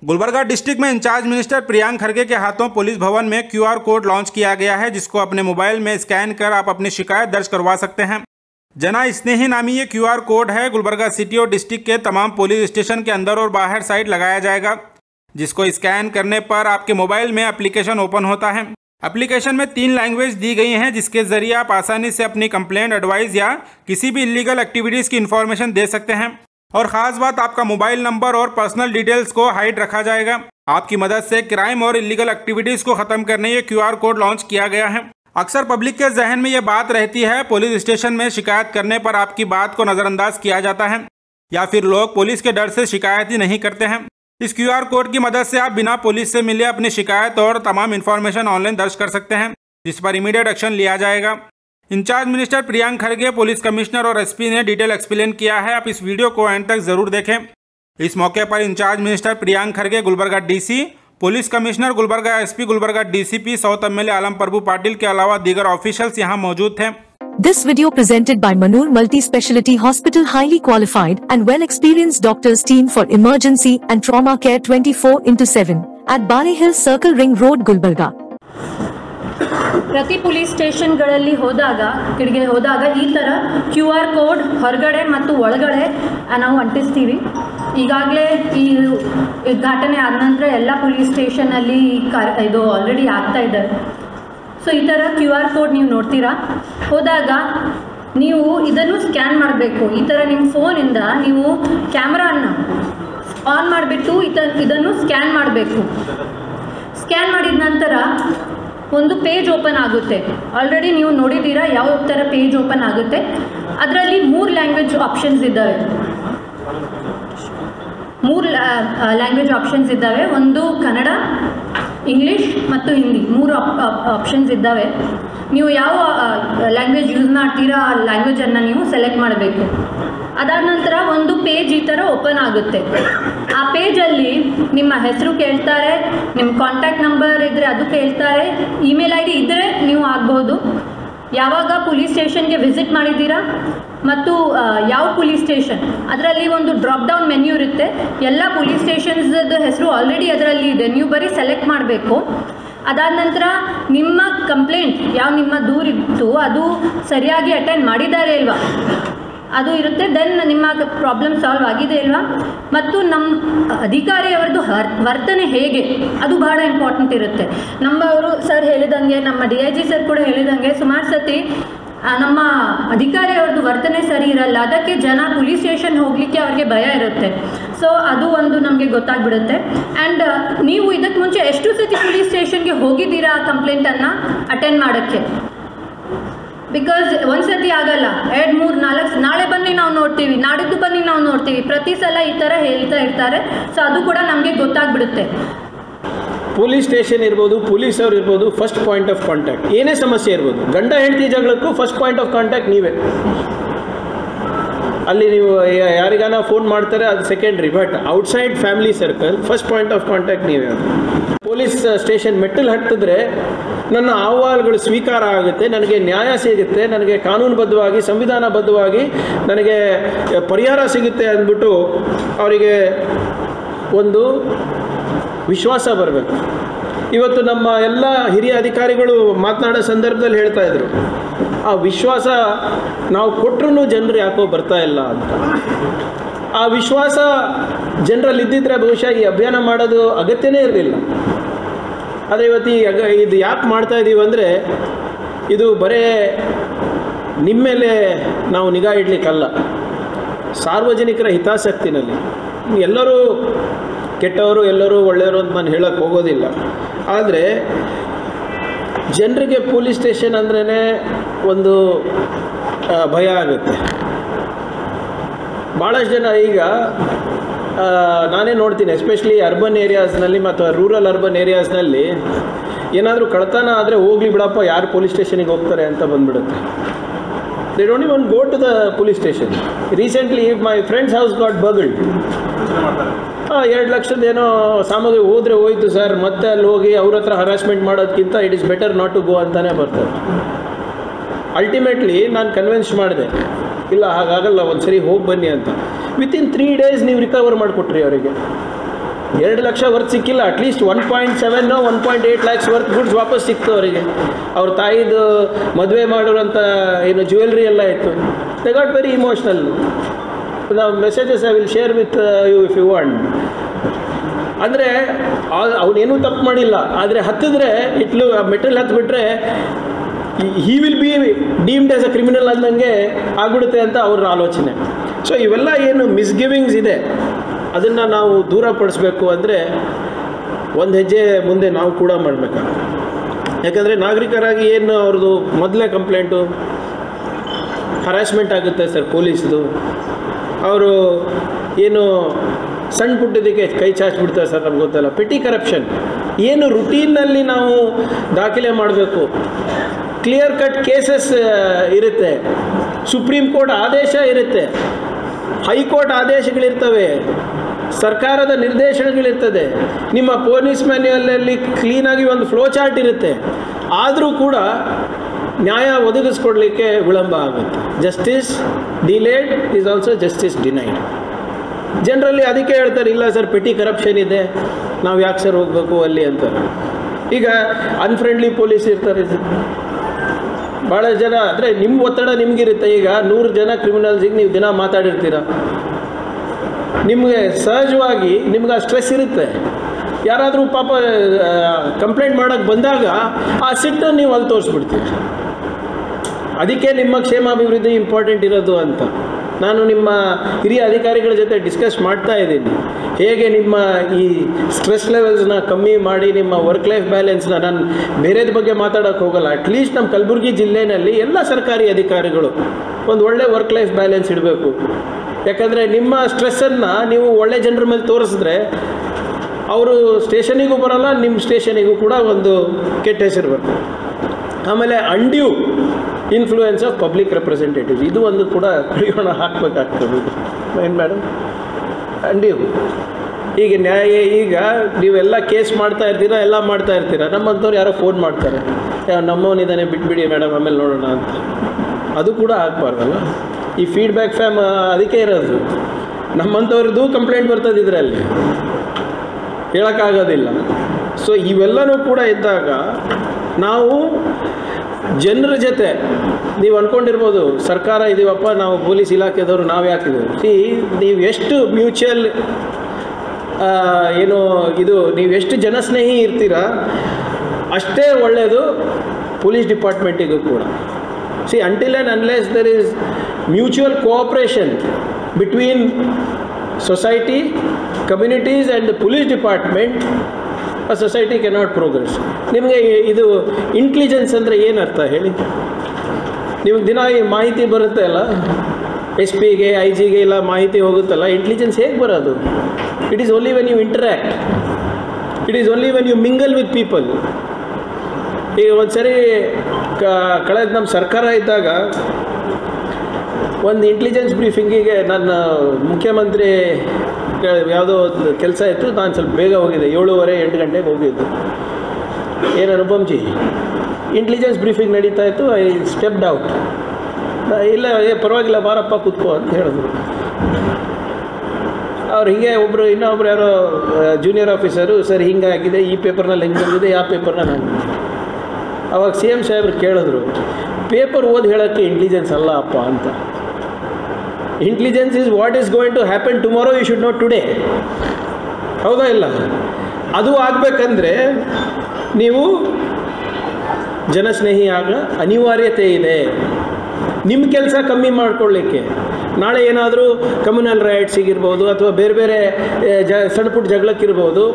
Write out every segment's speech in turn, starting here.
Gulbarga district में incharge minister Priyank Kharge के हाथों पुलिस भवन में क्यूआर कोड लॉन्च किया गया है जिसको अपने मोबाइल में स्कैन कर आप अपनी शिकायत दर्ज करवा सकते हैं जना स्नेही नामी ये क्यूआर कोड है गुलबर्गा सिटी और डिस्ट्रिक्ट के तमाम पुलिस स्टेशन के अंदर और बाहर साइड लगाया जाएगा जिसको स्कैन करने पर आपके मोबाइल में एप्लीकेशन ओपन होता है एप्लीकेशन में तीन लैंग्वेज दी गई हैं जिसके जरिए आप आसानी से अपनी कंप्लेंट एडवाइस या किसी भी इलीगल एक्टिविटीज़ की इन्फॉर्मेशन दे सकते हैं और ख़ास बात आपका मोबाइल नंबर और पर्सनल डिटेल्स को हाइड रखा जाएगा आपकी मदद से क्राइम और इलीगल एक्टिविटीज़ को ख़त्म करने ये क्यूआर कोड लॉन्च किया गया है अक्सर पब्लिक के जहन में ये बात रहती है पुलिस स्टेशन में शिकायत करने पर आपकी बात को नज़रअंदाज किया जाता है या फिर लोग पुलिस के डर से शिकायत ही नहीं करते हैं इस क्यूआर कोड की मदद से आप बिना पुलिस से मिले अपनी शिकायत और तमाम इन्फॉर्मेशन ऑनलाइन दर्ज कर सकते हैं जिस पर इमीडिएट एक्शन लिया जाएगा इंचार्ज मिनिस्टर प्रियांक खड़गे पुलिस कमिश्नर और एसपी ने डिटेल एक्सप्लेन किया है आप इस वीडियो को एंड तक जरूर देखें इस मौके पर इंचार्ज मिनिस्टर प्रियांक खड़गे Gulbarga DC police commissioner Gulbarga SP Gulbarga DCP south MLA Alam Prabhu Patil के अलावा दीगर ऑफिशियल्स यहां मौजूद थे This video presented by Manur Multi-Speciality Hospital highly qualified and well-experienced doctors team for emergency and trauma care 24 into 7 at Bari Hill Circle Ring Road, Gulbarga. ಪ್ರತಿ police ಸ್ಟೇಷನ್ಗಳಲ್ಲಿ ಹೋದಾಗ ಕಿಡಿಗೆ ಹೋದಾಗ ಈ ಥರ ಕ್ಯೂ ಆರ್ ಕೋಡ್ ಹೊರಗಡೆ ಮತ್ತು ಒಳಗಡೆ ಆ, ನಾವು ಅಂಟಿಸ್ತೀವಿ ಈಗಾಗಲೇ ಈ ಉದ್ಘಾಟನೆ ಆದ ನಂತರ ಎಲ್ಲ ಪೊಲೀಸ್ ಸ್ಟೇಷನಲ್ಲಿ ಕಾರ ಇದು ಆಲ್ರೆಡಿ ಆಗ್ತಾ ಇದೆ ಸೊ ಈ ಥರ ಕ್ಯೂ ಆರ್ ಕೋಡ್ ನೀವು ನೋಡ್ತೀರಾ ಹೋದಾಗ ನೀವು ಇದನ್ನು ಸ್ಕ್ಯಾನ್ ಮಾಡಬೇಕು ಈ ಥರ ನಿಮ್ಮ ಫೋನಿಂದ ನೀವು ಕ್ಯಾಮ್ರಾನ ಆನ್ ಮಾಡಿಬಿಟ್ಟು ಇತ ಇದನ್ನು ಸ್ಕ್ಯಾನ್ ಮಾಡಬೇಕು ಸ್ಕ್ಯಾನ್ ಮಾಡಿದ ನಂತರ ಒಂದು ಪೇಜ್ ಓಪನ್ ಆಗುತ್ತೆ ಆಲ್ರೆಡಿ ನೀವು ನೋಡಿದ್ದೀರಾ ಯಾವ ಥರ ಪೇಜ್ ಓಪನ್ ಆಗುತ್ತೆ ಅದರಲ್ಲಿ ಮೂರು ಲ್ಯಾಂಗ್ವೇಜ್ ಆಪ್ಷನ್ಸ್ ಇದ್ದಾವೆ ಮೂರು ಲ್ಯಾಂಗ್ವೇಜ್ ಆಪ್ಷನ್ಸ್ ಇದ್ದಾವೆ ಒಂದು ಕನ್ನಡ ಇಂಗ್ಲೀಷ್ ಮತ್ತು ಹಿಂದಿ ಮೂರು ಆಪ್ಷನ್ಸ್ ಇದ್ದಾವೆ ನೀವು ಯಾವ ಲ್ಯಾಂಗ್ವೇಜ್ ಯೂಸ್ ಮಾಡ್ತೀರಾ ಆ ಲ್ಯಾಂಗ್ವೇಜನ್ನು ನೀವು ಸೆಲೆಕ್ಟ್ ಮಾಡಬೇಕು ಅದಾದ ನಂತರ ಒಂದು ಪೇಜ್ ಈ ಥರ ಓಪನ್ ಆಗುತ್ತೆ ಆ ಪೇಜಲ್ಲಿ ನಿಮ್ಮ ಹೆಸರು ಕೇಳ್ತಾರೆ ನಿಮ್ಮ ಕಾಂಟ್ಯಾಕ್ಟ್ ನಂಬರ್ ಇದ್ದರೆ ಅದು ಕೇಳ್ತಾರೆ ಇಮೇಲ್ ಐ ಡಿ ಇದ್ದರೆ ನೀವು ಆಗ್ಬೋದು ಯಾವಾಗ ಪೊಲೀಸ್ ಸ್ಟೇಷನ್ಗೆ ವಿಸಿಟ್ ಮಾಡಿದ್ದೀರಾ ಮತ್ತು ಆ, ಯಾವ ಪೊಲೀಸ್ ಸ್ಟೇಷನ್ ಅದರಲ್ಲಿ ಒಂದು ಡ್ರಾಪ್ ಡೌನ್ ಮೆನ್ಯೂ ಇರುತ್ತೆ ಎಲ್ಲ ಪೊಲೀಸ್ ಸ್ಟೇಷನ್ಸ್ದು ಹೆಸರು ಆಲ್ರೆಡಿ ಅದರಲ್ಲಿ ಇದೆ ನೀವು ಬರೀ ಸೆಲೆಕ್ಟ್ ಮಾಡಬೇಕು ಅದಾದ ನಂತರ ನಿಮ್ಮ ಕಂಪ್ಲೇಂಟ್ ಯಾವ ನಿಮ್ಮ ದೂರಿತ್ತು ಅದು ಸರಿಯಾಗಿ ಅಟೆಂಡ್ ಮಾಡಿದ್ದಾರೆ ಇಲ್ವಾ ಅದು ಇರುತ್ತೆ ದೆನ್ ನಿಮ್ಮ ಪ್ರಾಬ್ಲಮ್ ಸಾಲ್ವ್ ಆಗಿದೆ ಇಲ್ವಾ ಮತ್ತು ನಮ್ಮ ಅಧಿಕಾರಿಯವರದ್ದು ಹರ್ ವರ್ತನೆ ಹೇಗೆ ಅದು ಬಹಳ ಇಂಪಾರ್ಟೆಂಟ್ ಇರುತ್ತೆ ನಮ್ಮವರು ಸರ್ ಹೇಳಿದಂಗೆ ನಮ್ಮ ಡಿ ಐ ಜಿ ಸರ್ ಕೂಡ ಹೇಳಿದಂಗೆ ಸುಮಾರು ಸತಿ ಆ, ನಮ್ಮ ಅಧಿಕಾರಿಯವ್ರದ್ದು ವರ್ತನೆ ಸರಿ ಇರಲ್ಲ ಅದಕ್ಕೆ ಜನ ಪೊಲೀಸ್ ಸ್ಟೇಷನ್ ಹೋಗಲಿಕ್ಕೆ ಅವ್ರಿಗೆ ಭಯ ಇರುತ್ತೆ ಸೊ ಅದು ಒಂದು ನಮಗೆ ಗೊತ್ತಾಗ್ಬಿಡುತ್ತೆ ಆ್ಯಂಡ್ ನೀವು ಇದಕ್ಕೆ ಮುಂಚೆ ಎಷ್ಟು ಸತಿ ಪೊಲೀಸ್ ಸ್ಟೇಷನ್ಗೆ ಹೋಗಿದ್ದೀರಾ ಕಂಪ್ಲೇಂಟನ್ನು ಅಟೆಂಡ್ ಮಾಡೋಕ್ಕೆ ಬಿಕಾಸ್ ಒಂದ್ಸತಿ ಆಗಲ್ಲ ಎರಡು ಮೂರು ನಾಲ್ಕು ನಾಳೆ ಬನ್ನಿ ನಾವು ನೋಡ್ತೀವಿ ನಾಡಿದ್ದು ಬನ್ನಿ ನಾವು ನೋಡ್ತೀವಿ ಪ್ರತಿ ಸಲ ಈ ಥರ ಹೇಳ್ತಾ ಇರ್ತಾರೆ ಸೊ ಅದು ಕೂಡ ನಮಗೆ ಗೊತ್ತಾಗ್ಬಿಡುತ್ತೆ ಪೊಲೀಸ್ ಸ್ಟೇಷನ್ ಇರ್ಬೋದು ಪೊಲೀಸ್ ಅವ್ರು ಇರ್ಬೋದು ಫಸ್ಟ್ ಪಾಯಿಂಟ್ ಆಫ್ ಕಾಂಟ್ಯಾಕ್ಟ್ ಏನೇ ಸಮಸ್ಯೆ ಇರ್ಬೋದು ಗಂಡ ಹೆಂಡತಿ ಜಗಳಕ್ಕೂ ಫಸ್ಟ್ ಪಾಯಿಂಟ್ ಆಫ್ ಕಾಂಟ್ಯಾಕ್ಟ್ ನೀವೇ ಅಲ್ಲಿ ನೀವು ಯಾ- ಯಾರಿಗಾನ ಫೋನ್ ಮಾಡ್ತಾರೆ ಅದು secondary but outside family circle first point of contact ನೀವೇ ಅದು ಪೊಲೀಸ್ ಸ್ಟೇಷನ್ ಮೆಟ್ಟಲು ಹತ್ತಿದ್ರೆ ನನ್ನ ಅಹವಾಲುಗಳು ಸ್ವೀಕಾರ ಆಗುತ್ತೆ ನನಗೆ ನ್ಯಾಯ ಸಿಗುತ್ತೆ ನನಗೆ ಕಾನೂನುಬದ್ಧವಾಗಿ ಸಂವಿಧಾನಬದ್ಧವಾಗಿ ನನಗೆ ಪರಿಹಾರ ಸಿಗುತ್ತೆ ಅಂದ್ಬಿಟ್ಟು ಅವರಿಗೆ ಒಂದು ವಿಶ್ವಾಸ ಬರಬೇಕು ಇವತ್ತು ನಮ್ಮ ಎಲ್ಲ ಹಿರಿಯ ಅಧಿಕಾರಿಗಳು ಮಾತನಾಡೋ ಸಂದರ್ಭದಲ್ಲಿ ಹೇಳ್ತಾ ಇದ್ರು ಆ ವಿಶ್ವಾಸ ನಾವು ಕೊಟ್ಟರು ಜನರು ಯಾಕೋ ಬರ್ತಾ ಇಲ್ಲ ಅಂತ ಆ ವಿಶ್ವಾಸ ಜನರಲ್ಲಿ ಇದ್ದಿದ್ರೆ ಬಹುಶಃ ಈ ಅಭಿಯಾನ ಮಾಡೋದು ಅಗತ್ಯನೇ ಇರಲಿಲ್ಲ ಆದರೆ ಇವತ್ತು ಈ ಅಗ ಇದು ಯಾಕೆ ಮಾಡ್ತಾ ಇದ್ದೀವಿ ಅಂದರೆ ಇದು ಬರೇ ನಿಮ್ಮ ಮೇಲೆ ನಾವು ನಿಗಾ ಇಡಲಿಕ್ಕಲ್ಲ ಸಾರ್ವಜನಿಕರ ಹಿತಾಸಕ್ತಿನಲ್ಲಿ ಎಲ್ಲರೂ ಕೆಟ್ಟವರು ಎಲ್ಲರೂ ಒಳ್ಳೆಯವರು ಅಂತ ನಾನು ಹೇಳಕ್ಕೆ ಹೋಗೋದಿಲ್ಲ ಆದರೆ ಜನರಿಗೆ ಪೊಲೀಸ್ ಸ್ಟೇಷನ್ ಅಂದ್ರೇ ಒಂದು ಆ, ಭಯ ಆಗುತ್ತೆ ಭಾಳಷ್ಟು ಜನ ಈಗ ಆ, ನಾನೇ ನೋಡ್ತೀನಿ ಎಸ್ಪೆಷಲಿ ಅರ್ಬನ್ ಏರಿಯಾಸ್ನಲ್ಲಿ ಮತ್ತು ರೂರಲ್ ಅರ್ಬನ್ ಏರಿಯಾಸ್ನಲ್ಲಿ ಏನಾದರೂ ಕಳ್ತನ ಆದರೆ ಹೋಗ್ಲಿ ಬಿಡಪ್ಪ ಯಾರು ಪೊಲೀಸ್ ಸ್ಟೇಷನಿಗೆ ಹೋಗ್ತಾರೆ ಅಂತ ಬಂದ್ಬಿಡುತ್ತೆ they don't even go to the police station recently my friend's house got burgled ಹಾಂ ಎರಡು ಲಕ್ಷದ ಏನೋ ಸಾಮಗ್ರಿ ಹೋದರೆ ಹೋಯ್ತು ಸರ್ ಮತ್ತೆ ಅಲ್ಲಿ ಹೋಗಿ ಅವ್ರ ಹತ್ರ ಹರಾಸ್ಮೆಂಟ್ ಮಾಡೋದಕ್ಕಿಂತ it is better not to go ಅಂತಲೇ ಬರ್ತಾರೆ ಅಲ್ಟಿಮೇಟ್ಲಿ ನಾನು ಕನ್ವಿನ್ಸ್ ಮಾಡಿದೆ ಇಲ್ಲ ಹಾಗಾಗಲ್ಲ ಒಂದು ಸರಿ ಹೋಗಿ ಬನ್ನಿ ಅಂತ ವಿತಿನ್ ತ್ರೀ ಡೇಸ್ ನೀವು ರಿಕವರ್ ಮಾಡಿಕೊಟ್ರಿ ಅವರಿಗೆ ಎರಡು ಲಕ್ಷ ವರ್ತ್ ಸಿಕ್ಕಿಲ್ಲ at least one point seven one point eight lakhs worth goods ವಾಪಸ್ ಸಿಕ್ತು ಅವರಿಗೆ ಅವ್ರ ತಾಯಿದು ಮದುವೆ ಮಾಡೋರಂಥ ಏನು ಜ್ಯುವೆಲ್ರಿ ಎಲ್ಲ ಇತ್ತು ದೆ ಗಾಟ್ ವೆರಿ ಇಮೋಷ್ನಲ್ ನಾವು messages I will share with you if you want ಅಂದರೆ ಅವನೇನೂ ತಪ್ಪು ಮಾಡಿಲ್ಲ ಆದರೆ ಹತ್ತಿದ್ರೆ ಇಟ್ಲು ಮೆಟಲ್ ಹತ್ತಿಬಿಟ್ರೆ he will be deemed as a criminal ಅಂದಂಗೆ ಆಗ್ಬಿಡುತ್ತೆ ಅಂತ ಅವ್ರ ಆಲೋಚನೆ ಸೊ ಇವೆಲ್ಲ ಏನು ಮಿಸ್ಗಿವಿಂಗ್ಸ್ ಇದೆ ಅದನ್ನು ನಾವು ದೂರಪಡಿಸ್ಬೇಕು ಅಂದರೆ ಒಂದು ಹೆಜ್ಜೆ ಮುಂದೆ ನಾವು ಕೂಡ ಮಾಡಬೇಕಾಗುತ್ತೆ ಯಾಕಂದರೆ ನಾಗರಿಕರಾಗಿ ಏನು ಅವ್ರದ್ದು ಮೊದಲೇ ಕಂಪ್ಲೇಂಟು ಹರಾಸ್ಮೆಂಟ್ ಆಗುತ್ತೆ ಸರ್ ಪೊಲೀಸ್ದು ಅವರು ಏನು ಸಣ್ಣ ಪುಟ್ಟದಕ್ಕೆ ಕೈ ಚಾಚ್ಬಿಡ್ತಾರೆ ಸರ್ ನಮ್ಗೆ ಗೊತ್ತಲ್ಲ ಪೆಟಿ ಕರಪ್ಷನ್ ಏನು ರುಟೀನ್ನಲ್ಲಿ ನಾವು ದಾಖಲೆ ಮಾಡಬೇಕು ಕ್ಲಿಯರ್ ಕಟ್ ಕೇಸಸ್ ಇರುತ್ತೆ ಸುಪ್ರೀಂ ಕೋರ್ಟ್ ಆದೇಶ ಇರುತ್ತೆ ಹೈಕೋರ್ಟ್ ಆದೇಶಗಳಿರ್ತವೆ ಸರ್ಕಾರದ ನಿರ್ದೇಶನಗಳಿರ್ತದೆ ನಿಮ್ಮ ಪೊಲೀಸ್ ಮ್ಯಾನ್ಯುವಲಲ್ಲಿ ಕ್ಲೀನಾಗಿ ಒಂದು ಫ್ಲೋ ಚಾರ್ಟ್ ಇರುತ್ತೆ ಆದರೂ ಕೂಡ ನ್ಯಾಯ ಒದಗಿಸ್ಕೊಡ್ಲಿಕ್ಕೆ ವಿಳಂಬ ಆಗುತ್ತೆ justice delayed is also justice denied ಜನರಲ್ಲಿ ಅದಕ್ಕೆ ಹೇಳ್ತಾರೆ ಇಲ್ಲ ಸರ್ ಪೆಟಿ ಕರಪ್ಷನ್ ಇದೆ ನಾವು ಯಾಕೆ ಸರ್ ಹೋಗಬೇಕು ಅಲ್ಲಿ ಅಂತ ಈಗ ಅನ್ಫ್ರೆಂಡ್ಲಿ ಪೊಲೀಸ್ ಇರ್ತಾರೆ ಭಾಳ ಜನ ಅಂದರೆ ನಿಮ್ಮ ಒತ್ತಡ ನಿಮಗಿರುತ್ತೆ ಈಗ ನೂರು ಜನ ಕ್ರಿಮಿನಲ್ಸಿಗೆ ನೀವು ದಿನ ಮಾತಾಡಿರ್ತೀರ ನಿಮಗೆ ಸಹಜವಾಗಿ ನಿಮ್ಗೆ ಆ ಸ್ಟ್ರೆಸ್ ಇರುತ್ತೆ ಯಾರಾದರೂ ಪಾಪ ಕಂಪ್ಲೇಂಟ್ ಮಾಡೋಕ್ಕೆ ಬಂದಾಗ ಆ ಸಿಟ್ಟು ನೀವು ಅಲ್ಲಿ ತೋರಿಸ್ಬಿಡ್ತೀರಿ ಅದಕ್ಕೆ ನಿಮ್ಮ ಕ್ಷೇಮಾಭಿವೃದ್ಧಿ ಇಂಪಾರ್ಟೆಂಟ್ ಇರೋದು ಅಂತ ನಾನು ನಿಮ್ಮ ಹಿರಿಯ ಅಧಿಕಾರಿಗಳ ಜೊತೆ ಡಿಸ್ಕಸ್ ಮಾಡ್ತಾ ಇದ್ದೀನಿ ಹೇಗೆ ನಿಮ್ಮ ಈ ಸ್ಟ್ರೆಸ್ ಲೆವೆಲ್ಸ್ನ ಕಮ್ಮಿ ಮಾಡಿ ನಿಮ್ಮ ವರ್ಕ್ ಲೈಫ್ ಬ್ಯಾಲೆನ್ಸ್ನ ನಾನು ಬೇರೆದ ಬಗ್ಗೆ ಮಾತಾಡೋಕ್ಕೆ ಹೋಗಲ್ಲ ಅಟ್ಲೀಸ್ಟ್ ನಮ್ಮ ಕಲಬುರಗಿ ಜಿಲ್ಲೆಯಲ್ಲಿ ಎಲ್ಲ ಸರ್ಕಾರಿ ಅಧಿಕಾರಿಗಳು ಒಂದು ಒಳ್ಳೆ ವರ್ಕ್ ಲೈಫ್ ಬ್ಯಾಲೆನ್ಸ್ ಇಡಬೇಕು ಯಾಕಂದರೆ ನಿಮ್ಮ ಸ್ಟ್ರೆಸ್ಸನ್ನು ನೀವು ಒಳ್ಳೆ ಜನರ ಮೇಲೆ ತೋರಿಸಿದ್ರೆ ಅವರು ಸ್ಟೇಷನಿಗೂ ಬರೋಲ್ಲ ನಿಮ್ಮ ಸ್ಟೇಷನಿಗೂ ಕೂಡ ಒಂದು ಕೆಟ್ಟ ಹೆಸರು ಬರ್ತದೆ ಆಮೇಲೆ undue influence of public representatives ಇದು ಒಂದು ಕೂಡ ಕಡಿವಾಣ ಹಾಕಬೇಕಾಗ್ತದೆ ಏನು ಮೇಡಮ್ ಅಂಡ್ಯೂ ಈಗ ನ್ಯಾಯ ಈಗ ನೀವೆಲ್ಲ ಕೇಸ್ ಮಾಡ್ತಾ ಇರ್ತೀರಾ ಎಲ್ಲ ಮಾಡ್ತಾ ಇರ್ತೀರಾ ನಮ್ಮಂಥವ್ರು ಯಾರೋ ಫೋನ್ ಮಾಡ್ತಾರೆ ಯಾವ ನಮ್ಮವನಿದ್ದಾನೆ ಬಿಟ್ಬಿಡಿ ಮೇಡಮ್ ಆಮೇಲೆ ನೋಡೋಣ ಅಂತ ಅದು ಕೂಡ ಆಗಬಾರ್ದಲ್ಲ ಈ ಫೀಡ್ಬ್ಯಾಕ್ ಫ್ಯಾಮ್ ಅದಕ್ಕೆ ಇರೋದು ನಮ್ಮಂಥವ್ರದ್ದು ಕಂಪ್ಲೇಂಟ್ ಬರ್ತದೆ ಇದರಲ್ಲಿ ಹೇಳೋಕ್ಕಾಗೋದಿಲ್ಲ ಸೊ ಇವೆಲ್ಲನೂ ಕೂಡ ಇದ್ದಾಗ ನಾವು ಜನರ ಜೊತೆ ನೀವು ಅಂದ್ಕೊಂಡಿರ್ಬೋದು ಸರ್ಕಾರ ಇದೀವಪ್ಪ ನಾವು ಪೊಲೀಸ್ ಇಲಾಖೆದವರು ನಾವು ಯಾಕಿದ್ದೀವಿ ಸಿ ನೀವು ಎಷ್ಟು ಮ್ಯೂಚುವಲ್ ಏನು ಇದು ನೀವು ಎಷ್ಟು ಜನಸ್ನೇಹಿ ಇರ್ತೀರಾ ಅಷ್ಟೇ ಒಳ್ಳೆಯದು ಪೊಲೀಸ್ ಡಿಪಾರ್ಟ್ಮೆಂಟಿಗೂ ಕೂಡ see until and unless there is mutual cooperation between society communities and police department ಆ ಸೊಸೈಟಿ ಕೆನಾಟ್ ಪ್ರೋಗ್ರೆಸ್ ನಿಮಗೆ ಇದು ಇಂಟೆಲಿಜೆನ್ಸ್ ಅಂದರೆ ಏನು ಅರ್ಥ ಹೇಳಿ ನಿಮಗೆ ದಿನ ಈ ಮಾಹಿತಿ ಬರುತ್ತೆ ಅಲ್ಲ ಎಸ್ ಪಿಗೆ ಐ ಜಿಗೆ ಎಲ್ಲ ಮಾಹಿತಿ ಹೋಗುತ್ತಲ್ಲ ಇಂಟೆಲಿಜೆನ್ಸ್ ಹೇಗೆ ಬರೋದು it is only when you interact it is only when you mingle with people ಈಗ ಒಂದು ಸರಿ ಕ ಕಳೆದ ನಮ್ಮ ಸರ್ಕಾರ ಇದ್ದಾಗ ಒಂದು ಇಂಟೆಲಿಜೆನ್ಸ್ ಬ್ರೀಫಿಂಗಿಗೆ ನನ್ನ ಮುಖ್ಯಮಂತ್ರಿ ಯಾವುದೋ ಒಂದು ಕೆಲಸ ಇತ್ತು ನಾನು ಸ್ವಲ್ಪ ಬೇಗ ಹೋಗಿದ್ದೆ ಏಳುವರೆ ಎಂಟು ಗಂಟೆಗೆ ಹೋಗಿದ್ದು ಏನು ಅನುಪಮ್ಜಿ ಇಂಟೆಲಿಜೆನ್ಸ್ ಬ್ರೀಫಿಂಗ್ ನಡೀತಾ ಇತ್ತು ಐ ಸ್ಟೆಪ್ಡ್ ಔಟ್ ಇಲ್ಲ ಏ ಪರವಾಗಿಲ್ಲ ಬಾರಪ್ಪ ಕೂತ್ಕೋ ಅಂತ ಹೇಳಿದ್ರು ಅವ್ರು ಹಿಂಗೆ ಒಬ್ಬರು ಇನ್ನೊಬ್ರು ಯಾರೋ ಜೂನಿಯರ್ ಆಫೀಸರು ಸರ್ ಹಿಂಗೆ ಆಗಿದೆ ಈ ಪೇಪರ್ನಲ್ಲಿ ಹೆಂಗೆ ಬಂದಿದೆ ಯಾವ ಪೇಪರ್ನಲ್ಲಿ ಹಂಗೆ ಅವಾಗ ಸಿ ಎಮ್ ಸಾಹೇಬ್ರು ಕೇಳಿದ್ರು ಪೇಪರ್ ಓದಿ ಹೇಳೋಕ್ಕೆ ಇಂಟೆಲಿಜೆನ್ಸ್ ಅಲ್ಲ ಅಪ್ಪ ಅಂತ intelligence is what is going to happen tomorrow you should not today ಹೌದಾ ಇಲ್ಲ ಅದು ಆಗಬೇಕಂದ್ರೆ ನೀವು ಜನಸ್ನೇಹಿ ಆಗ ಅನಿವಾರ್ಯತೆ ಇದೆ ನಿಮ್ಮ ಕೆಲಸ ಕಮ್ಮಿ ಮಾಡ್ಕೊಳ್ಳಿಕ್ಕೆ ನಾಳೆ ಏನಾದರೂ ಕಮ್ಯುನಲ್ ರೈಟ್ಸಿಗಿರ್ಬೋದು ಅಥವಾ ಬೇರೆ ಬೇರೆ ಆ, ಜ ಸಣ್ಣ ಪುಟ್ಟ ಜಗಳಕ್ಕಿರ್ಬೋದು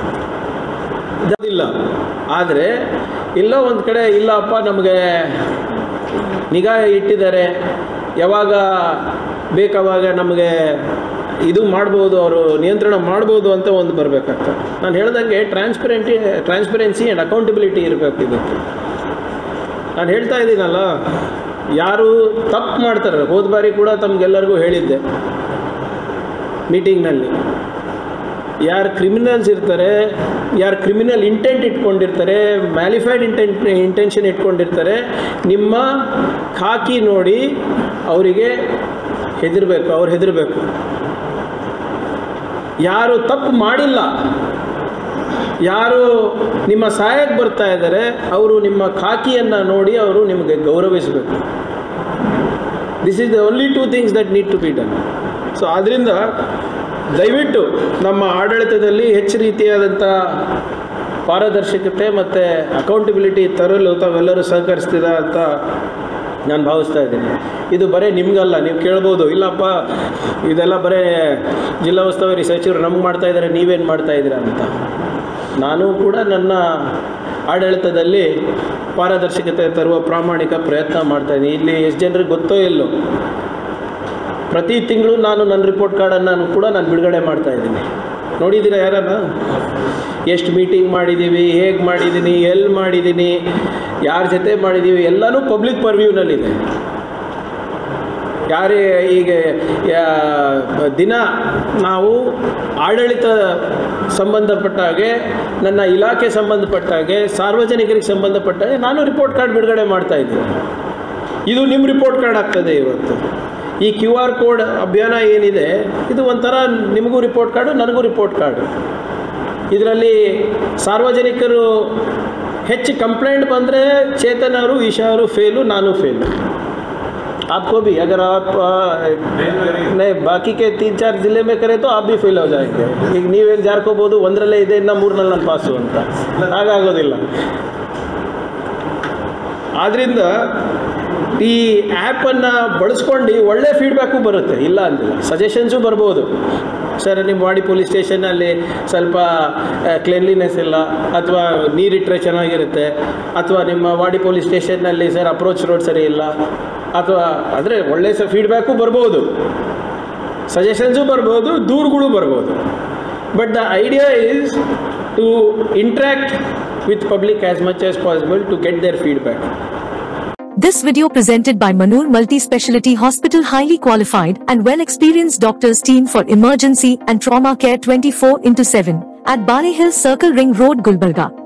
ಇಲ್ಲ ಆದರೆ ಎಲ್ಲೋ ಒಂದು ಕಡೆ ಇಲ್ಲಪ್ಪ ನಮಗೆ ನಿಗಾ ಇಟ್ಟಿದ್ದಾರೆ ಯಾವಾಗ ಬೇಕಾವಾಗ ನಮಗೆ ಇದು ಮಾಡ್ಬೋದು ಅವರು ನಿಯಂತ್ರಣ ಮಾಡ್ಬೋದು ಅಂತ ಒಂದು ಬರಬೇಕಾಗ್ತದೆ ನಾನು ಹೇಳ್ದಂಗೆ ಟ್ರಾನ್ಸ್ಪರೆಂಟಿ ಟ್ರಾನ್ಸ್ಪರೆನ್ಸಿ ಆ್ಯಂಡ್ ಅಕೌಂಟಬಿಲಿಟಿ ಇರಬೇಕು ಇದಕ್ಕೆ ನಾನು ಹೇಳ್ತಾ ಇದ್ದೀನಲ್ಲ ಯಾರು ತಪ್ಪು ಮಾಡ್ತಾರೆ ಹೋದ ಬಾರಿ ಕೂಡ ತಮಗೆಲ್ಲರಿಗೂ ಹೇಳಿದ್ದೆ ಮೀಟಿಂಗ್ನಲ್ಲಿ ಯಾರು ಕ್ರಿಮಿನಲ್ಸ್ ಇರ್ತಾರೆ ಯಾರು ಕ್ರಿಮಿನಲ್ ಇಂಟೆಂಟ್ ಇಟ್ಕೊಂಡಿರ್ತಾರೆ ಮ್ಯಾಲಿಫೈಡ್ ಇಂಟೆಂಟ್ ಇಂಟೆನ್ಷನ್ ಇಟ್ಕೊಂಡಿರ್ತಾರೆ ನಿಮ್ಮ ಖಾಕಿ ನೋಡಿ ಅವರಿಗೆ ಹೆದರಬೇಕು ಅವ್ರು ಹೆದರಬೇಕು ಯಾರು ತಪ್ಪು ಮಾಡಿಲ್ಲ ಯಾರು ನಿಮ್ಮ ಸಹಾಯಕ್ಕೆ ಬರ್ತಾ ಇದ್ದಾರೆ ಅವರು ನಿಮ್ಮ ಖಾಕಿಯನ್ನು ನೋಡಿ ಅವರು ನಿಮಗೆ ಗೌರವಿಸಬೇಕು this is the only two things that need to be done so ಆದ್ದರಿಂದ ದಯವಿಟ್ಟು ನಮ್ಮ ಆಡಳಿತದಲ್ಲಿ ಹೆಚ್ಚು ರೀತಿಯಾದಂಥ ಪಾರದರ್ಶಕತೆ ಮತ್ತು ಅಕೌಂಟಬಿಲಿಟಿ ತರಲು ತಾವೆಲ್ಲರೂ ಸಹಕರಿಸ್ತೀರಾ ಅಂತ ನಾನು ಭಾವಿಸ್ತಾ ಇದ್ದೀನಿ ಇದು ಬರೀ ನಿಮಗಲ್ಲ ನೀವು ಕೇಳ್ಬೋದು ಇಲ್ಲಪ್ಪ ಇದೆಲ್ಲ ಬರೀ ಜಿಲ್ಲಾ ಉಸ್ತುವಾರಿ ಸಚಿವರು ನಮ್ಗೆ ಮಾಡ್ತಾ ಇದ್ದಾರೆ ನೀವೇನು ಮಾಡ್ತಾ ಇದ್ದೀರಾ ಅಂತ ನಾನು ಕೂಡ ನನ್ನ ಆಡಳಿತದಲ್ಲಿ ಪಾರದರ್ಶಕತೆ ತರುವ ಪ್ರಾಮಾಣಿಕ ಪ್ರಯತ್ನ ಮಾಡ್ತಾ ಇದ್ದೀನಿ ಇಲ್ಲಿ ಎಷ್ಟು ಜನರಿಗೆ ಗೊತ್ತೋ ಇಲ್ಲೋ ಪ್ರತಿ ತಿಂಗಳು ನಾನು ನನ್ನ ರಿಪೋರ್ಟ್ ಕಾರ್ಡನ್ನು ಕೂಡ ನಾನು ಬಿಡುಗಡೆ ಮಾಡ್ತಾ ಇದ್ದೀನಿ ನೋಡಿದ್ದೀರಾ ಯಾರನ್ನ ಎಷ್ಟು ಮೀಟಿಂಗ್ ಮಾಡಿದ್ದೀವಿ ಹೇಗೆ ಮಾಡಿದ್ದೀನಿ ಎಲ್ಲಿ ಮಾಡಿದ್ದೀನಿ ಯಾರ ಜೊತೆ ಮಾಡಿದ್ದೀವಿ ಎಲ್ಲನೂ ಪಬ್ಲಿಕ್ ಪರ್ವ್ಯೂನಲ್ಲಿದೆ ಯಾರೇ ಈಗ ಯಾ- ದಿನ ನಾವು ಆಡಳಿತ ಸಂಬಂಧಪಟ್ಟ ಹಾಗೆ ನನ್ನ ಇಲಾಖೆ ಸಂಬಂಧಪಟ್ಟ ಹಾಗೆ ಸಾರ್ವಜನಿಕರಿಗೆ ಸಂಬಂಧಪಟ್ಟ ಹಾಗೆ ನಾನು ರಿಪೋರ್ಟ್ ಕಾರ್ಡ್ ಬಿಡುಗಡೆ ಮಾಡ್ತಾ ಇದ್ದೀನಿ ಇದು ನಿಮ್ಮ ರಿಪೋರ್ಟ್ ಕಾರ್ಡ್ ಆಗ್ತದೆ ಇವತ್ತು ಈ ಕ್ಯೂ ಆರ್ ಕೋಡ್ ಅಭಿಯಾನ ಏನಿದೆ ಇದು ಒಂಥರ ನಿಮಗೂ ರಿಪೋರ್ಟ್ ಕಾರ್ಡು ನನಗೂ ರಿಪೋರ್ಟ್ ಕಾರ್ಡು ಇದರಲ್ಲಿ ಸಾರ್ವಜನಿಕರು ಹೆಚ್ಚು ಕಂಪ್ಲೇಂಟ್ ಬಂದರೆ ಚೇತನರು ಈಶಾರು ಫೇಲು ನಾನು ಫೇಲು आपको भी अगर आप आ, नहीं ಬಾಕಿ ಕೆ ತೀನ್ ಚಾರ್ ಜಿಲ್ಲೆ ಮೇ ಕರೆ ತೋ ಆಪ್ ಬಿ ಫೇಲ್ ಹೋ ಜಾಯಂಗೆ ಈಗ ನೀವೇನು ಜಾರ್ಕೋಬೋದು ಒಂದರಲ್ಲೇ ಇದೆ ಇನ್ನು ಮೂರ್ನಲ್ಲಿ ನಾನು ಪಾಸು ಅಂತ ಹಾಗಾಗೋದಿಲ್ಲ ಆದ್ದರಿಂದ ಈ ಆ್ಯಪನ್ನು ಬಳಸ್ಕೊಂಡು ಒಳ್ಳೆ ಫೀಡ್ಬ್ಯಾಕು ಬರುತ್ತೆ ಇಲ್ಲ ಅಂದಿಲ್ಲ ಸಜೆಷನ್ಸು ಬರ್ಬೋದು ಸರ್ ನಿಮ್ಮ ವಾಡಿ ಪೊಲೀಸ್ ಸ್ಟೇಷನಲ್ಲಿ ಸ್ವಲ್ಪ ಕ್ಲೀನ್ಲಿನೆಸ್ ಇಲ್ಲ ಅಥವಾ ನೀರಿಟ್ಟರೆ ಚೆನ್ನಾಗಿರುತ್ತೆ ಅಥವಾ ನಿಮ್ಮ ವಾಡಿ ಪೊಲೀಸ್ ಸ್ಟೇಷನ್ನಲ್ಲಿ ಸರ್ ಅಪ್ರೋಚ್ ರೋಡ್ ಸರಿ ಇಲ್ಲ ಅಥವಾ ಅಂದರೆ ಒಳ್ಳೆ ಸಹ ಫೀಡ್ಬ್ಯಾಕು ಬರ್ಬೋದು ಸಜೆಷನ್ಸು ಬರ್ಬೋದು ದೂರುಗಳು ಬರ್ಬೋದು but the idea is to interact with public as much as possible to get their feedback This video presented by Manur Multi-Speciality Hospital highly qualified and well-experienced doctors team for emergency and trauma care 24 into 7 at Bali Hill Circle Ring Road Gulbarga.